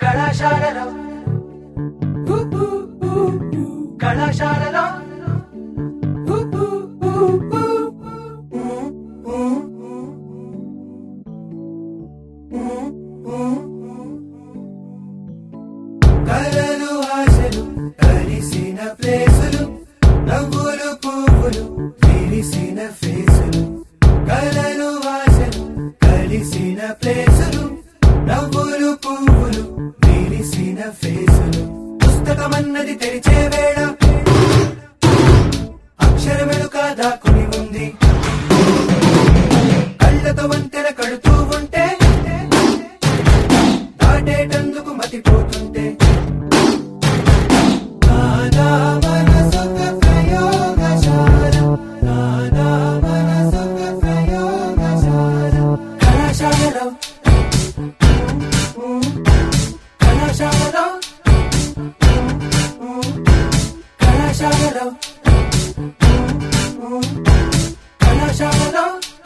కళాశాలలో ఊ, ఊ, ఊ, ఊ. కళాశాలలో ఊ, ఊ, ఊ, ఊ. ఊ, ఊ, ఊ, ఊ. కలలు ఆశలు కలిసిన ప్లేసులు నవ్వులు పువ్వులు విరిసిన ఫేసులు కలలు ఆశలు కలిసిన ప్లేసులు నవ్వులు పువ్వులు విరిసిన ఫేసులు పుస్తకమన్నది తెరిచే వేళ అక్షరమెలుక దాక్కుని ఉంది కళ్ళతో వంతెన కడుతూ ఉంటే దాటేటందుకు మతిపోతుంటే నానా మనసొక ప్రయోగశాల నానా మనసొక ప్రయోగశాల కళాశాలలో కళాశాలలో కళాశాలలో కళాశాలలో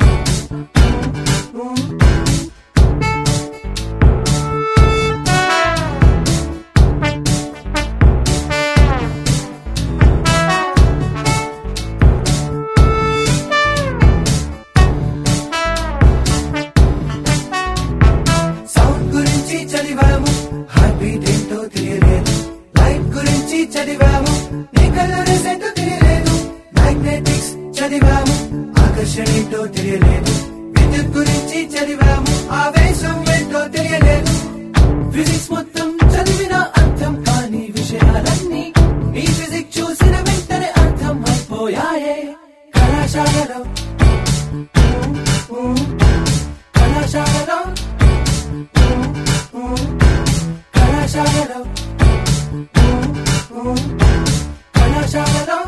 సౌండ్ గురించి చదివాము హార్ట్ బీట్ ఏంటో తెలియలేదు లైట్ గురించి చదివాము నీ కలర్స్ ఏంటో తెలియలేదు మ్యాగ్నెటిక్స్ చదివాము ఆకర్షణ ఏంటో తెలియలేదు విద్యుత్ గురించి చదివాము ఆవేశం ఏంటో తెలియలేదు ఫిజిక్స్ మొత్తం చదివిన అర్థం కాని విషయాలన్నీ నీ ఫిజిక్స్ చూసిన వెంటనే అర్థం అయిపోయాయే కళాశాలలో కళాశాలలో కళాశాలలో కళాశాలలో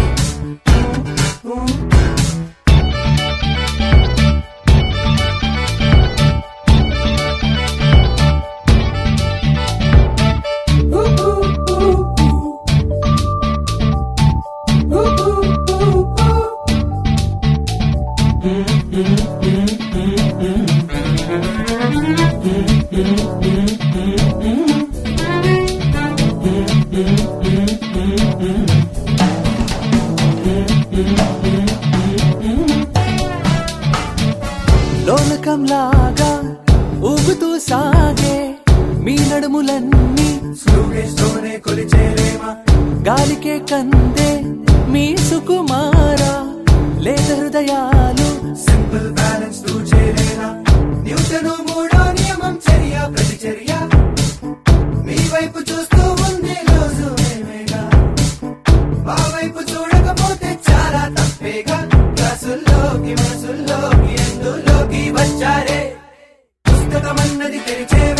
లోలకంలాగా ఊగుతూ సాగే మీ నడుములన్నీ స్లూగేస్తోనే కొలిచేలేమా గాలికే కందే మీ సుకుమార లేత హృదయాలు సింపుల్ బ్యాలెన్స్ తూ చేరేనా న్యూటను మూడో నియమం చర్య ప్రతిచర్య మీ వైపు చూస్తూ ఉంది రోజు మేమేగా మా వైపు చూడకపోతే చాలా తప్పేగా క్లాసుల్లోకి మనసుల్లోకి ఎందులోకి వచ్చారే పుస్తకమన్నది తెరిచే